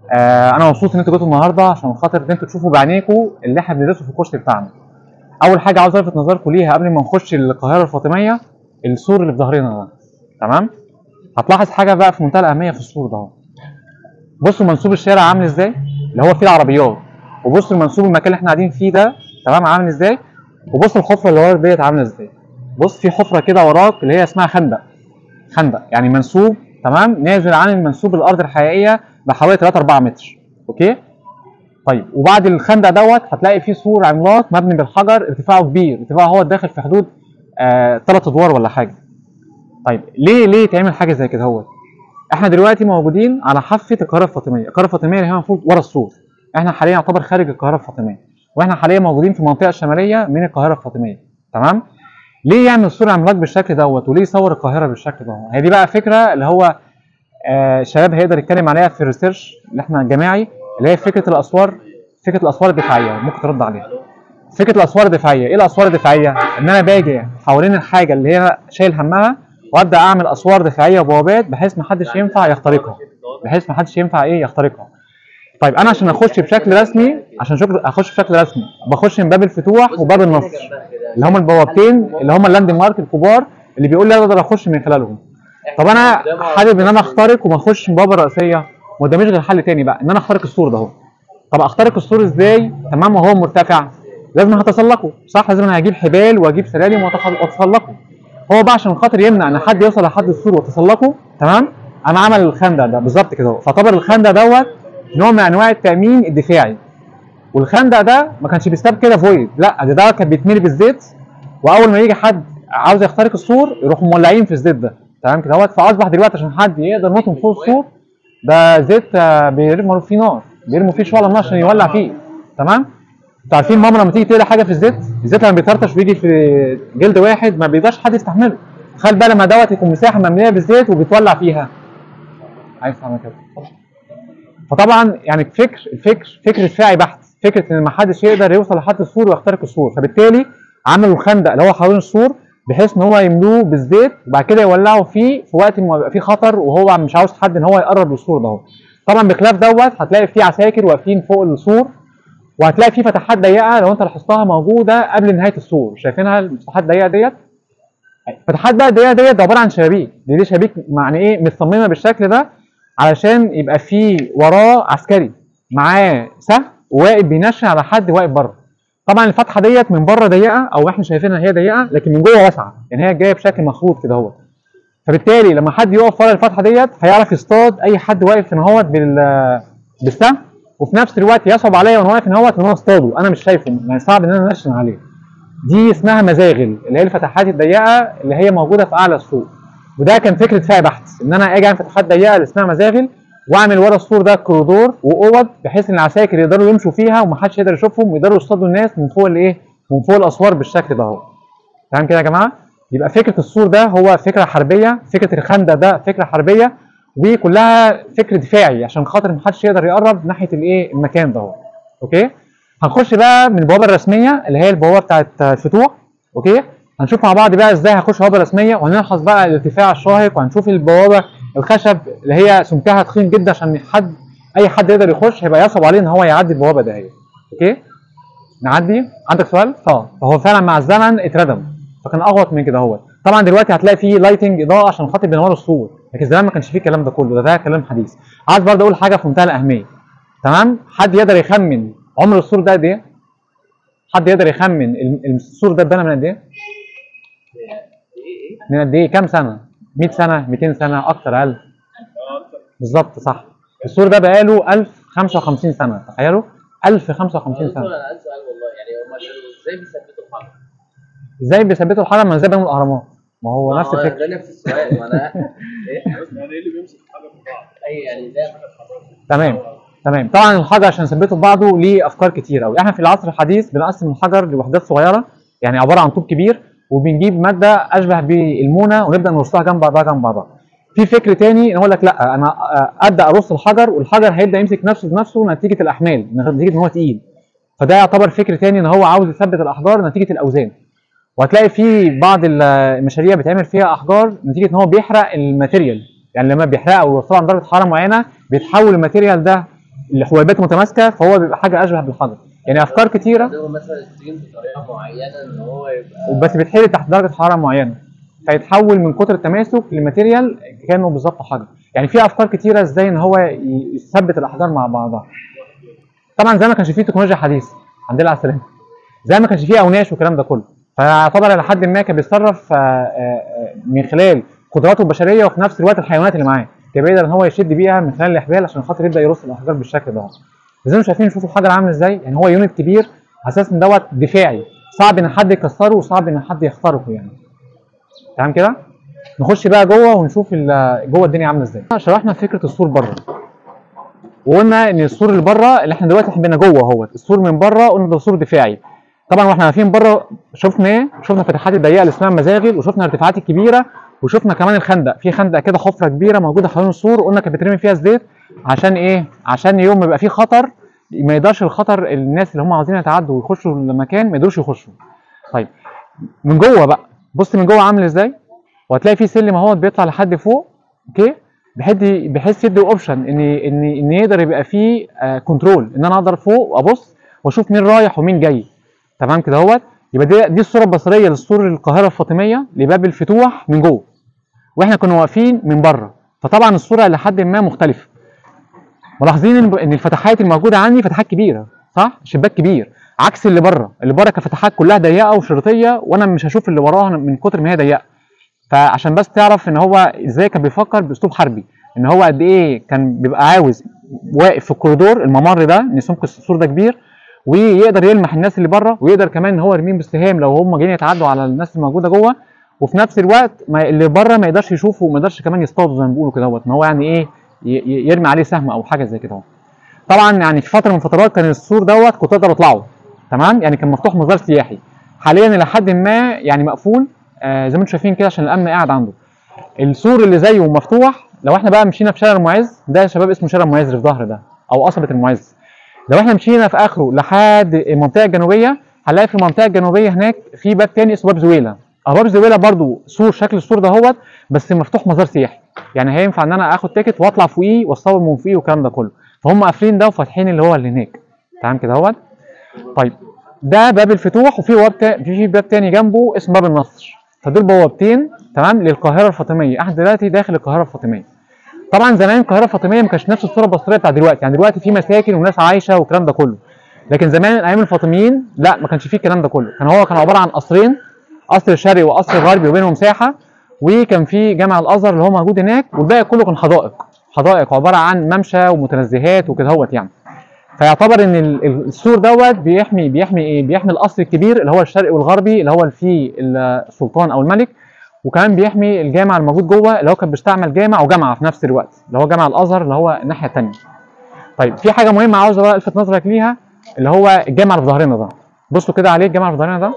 آه انا مبسوط ان انتوا جيتوا النهارده عشان خاطر ان انتوا تشوفوا بعينيكم اللي احنا بندرسه في الكورس بتاعنا اول حاجه عاوز الفت نظركم ليها قبل ما نخش القاهره الفاطميه السور اللي في ظهرنا ده تمام هتلاحظ حاجه بقى في منتهى الاهميه في السور ده اهو. بصوا منسوب الشارع عامل ازاي اللي هو فيه العربيات وبصوا المنسوب المكان اللي احنا قاعدين فيه ده تمام عامل ازاي وبص الحفره اللي وراك ديت عامله ازاي بص في حفره كده وراك اللي هي اسمها خندق خندق يعني منسوب تمام نازل عن المنسوب الارض الحقيقيه بحوالي 3 4 متر اوكي طيب وبعد الخندق دوت هتلاقي فيه سور عملاق مبني بالحجر ارتفاعه كبير ارتفاعه هو داخل في حدود آه 3 ادوار ولا حاجه طيب ليه ليه تعمل حاجه زي كده هو احنا دلوقتي موجودين على حافه القاهره الفاطميه القاهره الفاطميه اللي هي المفروض ورا السور احنا حاليا يعتبر خارج القاهره الفاطميه واحنا حاليا موجودين في المنطقه الشماليه من القاهره الفاطميه تمام ليه يعمل سور عملاق بالشكل دوت وليه يصور القاهره بالشكل ده هي دي بقى فكره اللي هو آه شباب هيقدر يتكلم عليها في الريسيرش اللي احنا الجماعي اللي هي فكره الاسوار فكره الاسوار الدفاعيه ممكن ترد عليها فكره الاسوار الدفاعيه ايه الاسوار الدفاعيه ان انا باجي حوالين الحاجه اللي هي شايل همها وابدا اعمل اسوار دفاعيه وبوابات بحيث ما حدش ينفع يخترقها بحيث ما حدش ينفع ايه يخترقها طيب انا عشان اخش بشكل رسمي عشان شكل اخش بشكل رسمي بخش من باب الفتوح وباب النصر اللي هم البوابتين اللي هم اللاند مارك الكبار اللي بيقول لي اقدر اخش من خلالهم طب انا حابب ان انا اخترق وما اخش من البوابه الرئيسيه ما قداميش غير حل تاني بقى ان انا اخترق السور ده اهو طب اخترق السور ازاي تمام وهو مرتفع لازم هتسلقه صح لازم انا هجيب حبال واجيب سلالم وأتخ- واتسلقه هو بقى عشان خاطر يمنع ان حد يوصل لحد السور وتسلقه تمام انا عمل الخندق ده بالظبط كده اهو فاعتبر الخندق دوت نوع من انواع التامين الدفاعي والخندق ده ما كانش بيستاب كده فويد لا ده ده كان بيتملي بالزيت واول ما يجي حد عاوز يخترق السور يروحوا مولعين في الزيت ده تمام كده اهوت فاصبح دلوقتي عشان حد يقدر ينط من فوق السور ده زيت آه، بيرموا فيه نار بيرموا فيه شويه نار عشان يولع فيه تمام انتوا عارفين ماما لما تيجي تقلي حاجه في الزيت الزيت لما بيطرطش ويجي في جلد واحد ما بيقدرش حد يستحمله تخيل بقى لما دوت يكون مساحه ممليه بالزيت وبيتولع فيها عايز تعمل كده فطبعا يعني فكر الفكر فكر دفاعي بحت فكره ان ما حدش يقدر يوصل لحد السور ويخترق السور فبالتالي عملوا الخندق اللي هو حوالين السور بحيث ان هو يملوه بالزيت وبعد كده يولعوا فيه في وقت ما يبقى فيه خطر وهو مش عاوز حد ان هو يقرب للسور ده طبعا بخلاف دوت هتلاقي فيه عساكر واقفين فوق السور وهتلاقي فيه فتحات ضيقه لو انت لاحظتها موجوده قبل نهايه السور شايفينها الفتحات الضيقه ديت فتحات بقى الضيقه ديت عباره عن شبابيك دي, دي شبابيك يعني ايه متصممه بالشكل ده علشان يبقى فيه وراه عسكري معاه سهم وواقف بينشن على حد واقف بره طبعا الفتحه ديت من بره ضيقه او احنا شايفينها هي ضيقه لكن من جوه واسعه يعني هي جايه بشكل مخروط كده اهو فبالتالي لما حد يقف ورا الفتحه ديت هيعرف يصطاد اي حد واقف هنا اهوت بال بالسهم وفي نفس الوقت يصعب عليا وانا واقف هنا اهوت ان انا اصطاده انا مش شايفه يعني صعب ان انا انشن عليه دي اسمها مزاغل اللي هي الفتحات الضيقه اللي هي موجوده في اعلى السوق وده كان فكره دفاعي بحت ان انا اجي اعمل فتحات ضيقه اللي اسمها مزاغل واعمل ورا السور ده كوريدور واوض بحيث ان العساكر يقدروا يمشوا فيها ومحدش يقدر يشوفهم ويقدروا يصطادوا الناس من فوق الايه؟ من فوق الاسوار بالشكل ده اهو. تمام كده يا جماعه؟ يبقى فكره السور ده هو فكره حربيه، فكره الخندق ده فكره حربيه وكلها فكر دفاعي عشان خاطر محدش يقدر يقرب ناحيه الايه؟ المكان ده اهو. اوكي؟ هنخش بقى من البوابه الرسميه اللي هي البوابه بتاعت الفتوح اوكي؟ هنشوف مع بعض بقى ازاي هخش بوابه رسميه وهنلحظ بقى الارتفاع الشاهق وهنشوف البوابه الخشب اللي هي سمكها تخين جدا عشان حد اي حد يقدر يخش هيبقى يصعب عليه ان هو يعدي البوابه ده هي اوكي نعدي عندك سؤال اه فهو فعلا مع الزمن اتردم فكان اغوط من كده هو طبعا دلوقتي هتلاقي فيه لايتنج اضاءه عشان خاطر بينور السور لكن زمان ما كانش فيه الكلام ده كله ده ده كلام حديث عايز برضه اقول حاجه في منتهى الاهميه تمام حد يقدر يخمن عمر السور ده قد ايه حد يقدر يخمن ال- السور ده اتبنى من قد ايه من قد ايه كام سنه 100 سنه 200 سنه اكتر اقل بالظبط صح السور ده بقاله 1055 سنه تخيلوا 1055 سنه انا عندي سؤال والله يعني هم ازاي بيثبتوا الحرب؟ ازاي بيثبتوا الحرم من ازاي بيعملوا الاهرامات ما هو نفس ما هو الفكره ده نفس السؤال ما انا ايه يعني ايه اللي بيمسك حاجه في بعض؟ اي يعني ازاي تمام تمام طبعا الحجر عشان نثبته في بعضه ليه افكار كتير قوي احنا في العصر الحديث بنقسم الحجر لوحدات صغيره يعني عباره عن طوب كبير وبنجيب ماده اشبه بالمونه ونبدا نرصها جنب بعضها جنب بعضها في فكر تاني نقول لك لا انا آه، ابدا ارص الحجر والحجر هيبدا يمسك نفسه بنفسه نتيجه الاحمال نتيجه ان هو تقيل فده يعتبر فكر تاني ان هو عاوز يثبت الاحجار نتيجه الاوزان وهتلاقي في بعض ال- المشاريع بتعمل فيها احجار نتيجه ان هو بيحرق الماتيريال يعني لما بيحرقها ويوصلها عند درجه حراره معينه بيتحول الماتيريال ده الحبيبات متماسكه فهو بيبقى حاجه اشبه بالحجر يعني افكار كتيره عندهم مثلا ستريم بطريقه معينه ان هو يبقى بس بيتحرق تحت درجه حراره معينه فيتحول من كتر التماسك لماتيريال كانه بالظبط حجر يعني في افكار كتيره ازاي ان هو ي- يثبت الاحجار مع بعضها طبعا زي ما كانش فيه تكنولوجيا حديثه عندنا على السلامه زي ما كانش فيه اوناش والكلام ده كله فيعتبر الى حد ما كان بيتصرف آه، آه، آه، من خلال قدراته البشريه وفي نفس الوقت الحيوانات اللي معاه كان بيقدر ان هو يشد بيها من خلال الاحبال عشان خاطر يبدا يرص الاحجار بالشكل ده زي ما شايفين شوفوا الحجر عامل ازاي يعني هو يونت كبير على اساس ان دوت دفاعي صعب ان حد يكسره وصعب ان حد يخترقه يعني تمام كده نخش بقى جوه ونشوف ال- جوه الدنيا عامله ازاي شرحنا فكره السور بره وقلنا ان السور اللي بره اللي احنا دلوقتي احنا بقينا جوه اهوت السور من بره قلنا ده سور دفاعي طبعا واحنا واقفين بره شفنا ايه شفنا فتحات الضيقه اللي اسمها المزاغل وشفنا الارتفاعات الكبيره وشفنا كمان الخندق في خندق كده حفره كبيره موجوده حوالين السور قلنا كانت بترمي فيها الزيت عشان ايه عشان يوم ما يبقى فيه خطر ما يقدرش الخطر الناس اللي هم عاوزين يتعدوا ويخشوا المكان ما يقدروش يخشوا طيب من جوه بقى بص من جوه عامل ازاي وهتلاقي في سلم اهو بيطلع لحد فوق اوكي بحيث بحيث يدي اوبشن ان ان ان يقدر يبقى فيه كنترول ان انا اقدر فوق وابص واشوف مين رايح ومين جاي تمام كده اهوت يبقى دي دي الصوره البصريه للسور القاهره الفاطميه لباب الفتوح من جوه واحنا كنا واقفين من بره فطبعا الصوره لحد ما مختلفه ملاحظين ان إن الفتحات الموجوده عندي فتحات كبيره صح شباك كبير عكس اللي بره اللي بره كفتحات كلها ضيقه وشريطيه وانا مش هشوف اللي وراها من كتر ما هي ضيقه فعشان بس تعرف ان هو ازاي كان بيفكر باسلوب حربي ان هو قد ايه كان بيبقى عاوز واقف في الكوريدور الممر ده ان سمك السور ده كبير ويقدر يلمح الناس اللي بره ويقدر كمان ان هو يرميهم بالسهام لو هم جايين يتعدوا على الناس الموجوده جوه وفي نفس الوقت ما اللي بره ما يقدرش يشوفه وما يقدرش كمان يصطاده زي ما بيقولوا كده ان هو يعني ايه ي- ي- يرمي عليه سهم او حاجه زي كده اهو. طبعا يعني في فتره من الفترات كان السور دوت كنت اقدر اطلعه تمام يعني كان مفتوح مزار سياحي حاليا الى حد ما يعني مقفول آه زي ما انتم شايفين كده عشان الامن قاعد عنده السور اللي زيه مفتوح لو احنا بقى مشينا في شارع المعز ده يا شباب اسمه شارع المعز اللي في ظهر ده او قصبه المعز لو احنا مشينا في اخره لحد المنطقه الجنوبيه هنلاقي في المنطقه الجنوبيه هناك في باب تاني اسمه باب زويله اه باب زويله برضو سور شكل السور دهوت بس مفتوح مزار سياحي يعني هينفع ان انا اخد تيكت واطلع فوقيه واصور من فوقيه والكلام ده كله فهم قافلين ده وفاتحين اللي هو اللي هناك تمام كده اهوت طيب ده باب الفتوح وفي باب تا... في باب تاني جنبه اسمه باب النصر فدول بوابتين تمام للقاهره الفاطميه احنا دلوقتي داخل القاهره الفاطميه طبعا زمان القاهره الفاطميه ما كانش نفس الصوره البصريه بتاع دلوقتي يعني دلوقتي في مساكن وناس عايشه والكلام ده كله لكن زمان ايام الفاطميين لا ما كانش فيه الكلام ده كله كان هو كان عباره عن قصرين قصر الشرقي وقصر الغربي وبينهم مساحه وكان في جامع الازهر اللي هو موجود هناك والباقي كله كان حدائق حدائق عباره عن ممشى ومتنزهات وكده هوت يعني فيعتبر ان ال- ال- السور دوت بيحمي بيحمي ايه بيحمي القصر الكبير اللي هو الشرقي والغربي اللي هو اللي فيه السلطان او الملك وكمان بيحمي الجامع الموجود جوه اللي هو كان بيستعمل جامع وجامعه في نفس الوقت اللي هو جامع الازهر اللي هو الناحيه الثانيه طيب في حاجه مهمه عاوز بقى الفت نظرك ليها اللي هو الجامع اللي في ظهرنا ده بصوا كده عليه الجامع اللي في ظهرنا ده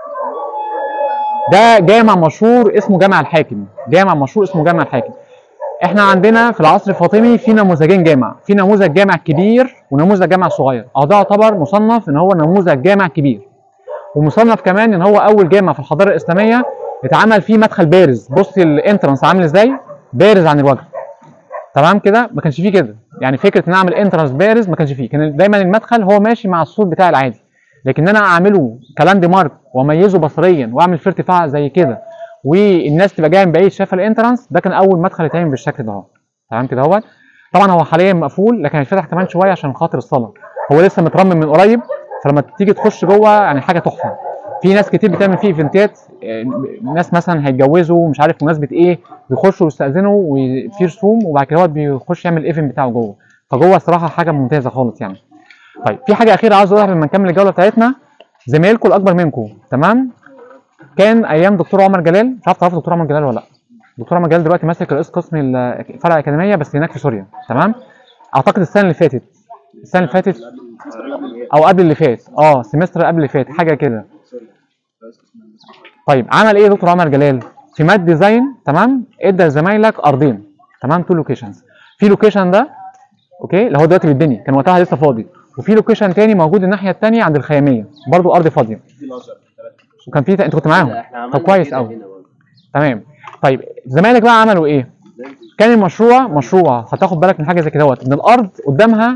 ده جامع مشهور اسمه جامع الحاكم جامع مشهور اسمه جامع الحاكم احنا عندنا في العصر الفاطمي في نموذجين جامع في نموذج جامع كبير ونموذج جامع صغير اه ده يعتبر مصنف ان هو نموذج جامع كبير ومصنف كمان ان هو اول جامع في الحضاره الاسلاميه اتعمل فيه مدخل بارز بص الانترنس عامل ازاي بارز عن الوجه تمام كده ما كانش فيه كده يعني فكره ان اعمل انترنس بارز ما كانش فيه كان دايما المدخل هو ماشي مع السور بتاعي العادي لكن انا اعمله كلاند مارك واميزه بصريا واعمل فيه ارتفاع زي كده والناس تبقى جايه من بعيد شايفه الانترنس ده كان اول مدخل يتعمل بالشكل ده اهو تمام كده اهوت طبعا هو حاليا مقفول لكن هيتفتح كمان شويه عشان خاطر الصلاه هو لسه مترمم من قريب فلما تيجي تخش جوه يعني حاجه تحفه في ناس كتير بتعمل فيه ايفنتات آه، ناس مثلا هيتجوزوا مش عارف مناسبه ايه بيخشوا يستاذنوا وفي رسوم وبعد كده هو بيخش يعمل الايفنت بتاعه جوه فجوه صراحه حاجه ممتازه خالص يعني طيب في حاجه اخيره عاوز اقولها لما نكمل الجوله بتاعتنا زمايلكم الاكبر منكم تمام كان ايام دكتور عمر جلال مش عارف تعرفوا دكتور عمر جلال ولا لا دكتور عمر جلال دلوقتي ماسك رئيس قسم ال- فرع الاكاديميه بس هناك في سوريا تمام اعتقد السنه اللي فاتت السنه اللي فاتت او قبل اللي فات اه سمستر قبل اللي فات حاجه كده طيب عمل ايه دكتور عمر جلال في ماد ديزاين تمام ادى لزمايلك ارضين تمام تو لوكيشنز في لوكيشن ده اوكي اللي هو دلوقتي بالدنيا كان وقتها لسه فاضي وفي لوكيشن تاني موجود الناحيه التانيه عند الخياميه برضو ارض فاضيه وكان في انت كنت معاهم طب كويس قوي تمام طيب زمايلك بقى عملوا ايه كان المشروع مشروع هتاخد بالك من حاجه زي كده دوت ان الارض قدامها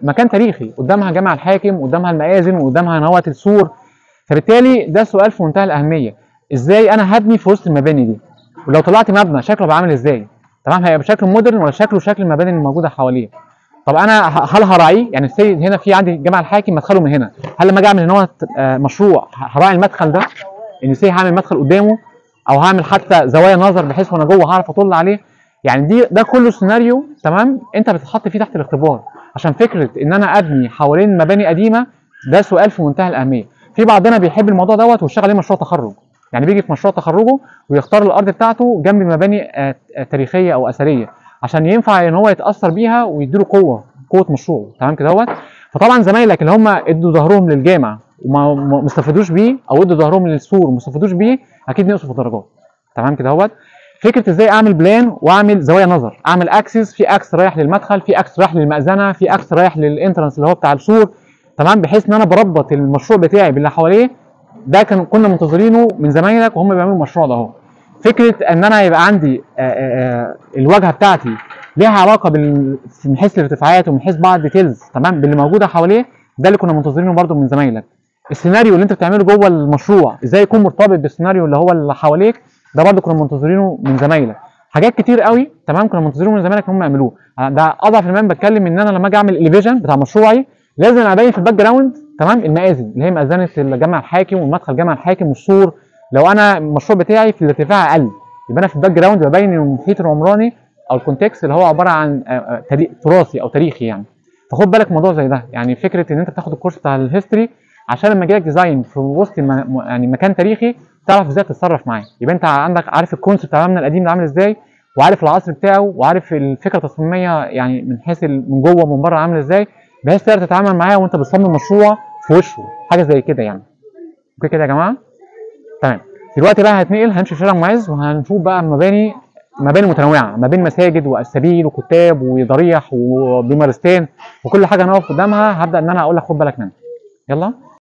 مكان تاريخي قدامها جامع الحاكم قدامها المآذن وقدامها نواه السور فبالتالي ده سؤال في منتهى الاهميه ازاي انا هبني في وسط المباني دي ولو طلعت مبنى شكله هيبقى عامل ازاي تمام هيبقى بشكل مودرن ولا شكله شكل المباني اللي موجوده حواليه طب انا ه- هل هراعيه يعني السيد هنا في عندي جامع الحاكم مدخله من هنا هل لما اجي اعمل هنا آه، مشروع ه- هراعي المدخل ده ان سي هعمل مدخل قدامه او هعمل حتى زوايا نظر بحيث وانا جوه هعرف اطل عليه يعني دي ده كله سيناريو تمام انت بتتحط فيه تحت الاختبار عشان فكره ان انا ابني حوالين مباني قديمه ده سؤال في منتهى الاهميه في بعضنا بيحب الموضوع دوت ويشتغل عليه مشروع تخرج يعني بيجي في مشروع تخرجه ويختار الارض بتاعته جنب مباني آه، آه، تاريخيه او اثريه عشان ينفع ان هو يتاثر بيها ويديله قوه قوه مشروعه تمام كده اهوت فطبعا زمايلك اللي هم ادوا ظهرهم للجامع وما ما ما استفادوش بيه او ادوا ظهرهم للسور وما استفادوش بيه اكيد نقصوا في الدرجات تمام كده اهوت فكره ازاي اعمل بلان واعمل زوايا نظر اعمل اكسس في اكس رايح للمدخل في اكس رايح للمأذنه في اكس رايح للانترنس اللي هو بتاع السور تمام بحيث ان انا بربط المشروع بتاعي باللي حواليه ده كان كنا منتظرينه من زمايلك وهم بيعملوا المشروع ده اهو فكره ان انا يبقى عندي آه، آه، آه، الواجهه بتاعتي ليها علاقه بال... من حيث الارتفاعات ومن حيث بعض الديتيلز تمام باللي موجوده حواليه ده اللي كنا منتظرينه برده من زمايلك السيناريو اللي انت بتعمله جوه المشروع ازاي يكون مرتبط بالسيناريو اللي هو اللي حواليك ده برده كنا منتظرينه من زمايلك حاجات كتير قوي تمام كنا منتظرين من زمايلك ان هم يعملوه ده اضعف الايمان بتكلم ان انا لما اجي اعمل اليفيجن بتاع مشروعي لازم ابين في الباك جراوند تمام المآذن اللي هي مأذنه الجامع الحاكم والمدخل جامع الحاكم والسور لو انا المشروع بتاعي في الارتفاع اقل يبقى انا في الباك جراوند ببين المحيط العمراني او الكونتكست اللي هو عباره عن آه، آه، تاري- تراثي او تاريخي يعني فخد بالك موضوع زي ده يعني فكره ان انت تاخد الكورس بتاع الهيستوري عشان لما يجيلك ديزاين في وسط م- يعني مكان تاريخي تعرف ازاي تتصرف معاه يبقى انت عندك عارف الكونسيبت بتاع المبنى القديم ده عامل ازاي وعارف العصر بتاعه وعارف الفكره التصميميه يعني من حيث ال- من جوه ومن بره عامل ازاي بحيث تقدر تتعامل معاه وانت بتصمم مشروع في وشه حاجه زي كده يعني اوكي كده يا جماعه تمام دلوقتي بقى هنتنقل هنمشي في شارع معز وهنشوف بقى مباني مباني متنوعه ما بين مساجد واسابيل وكتاب وضريح وبمارستان وكل حاجه هنقف قدامها هبدا ان انا اقول لك خد بالك منها يلا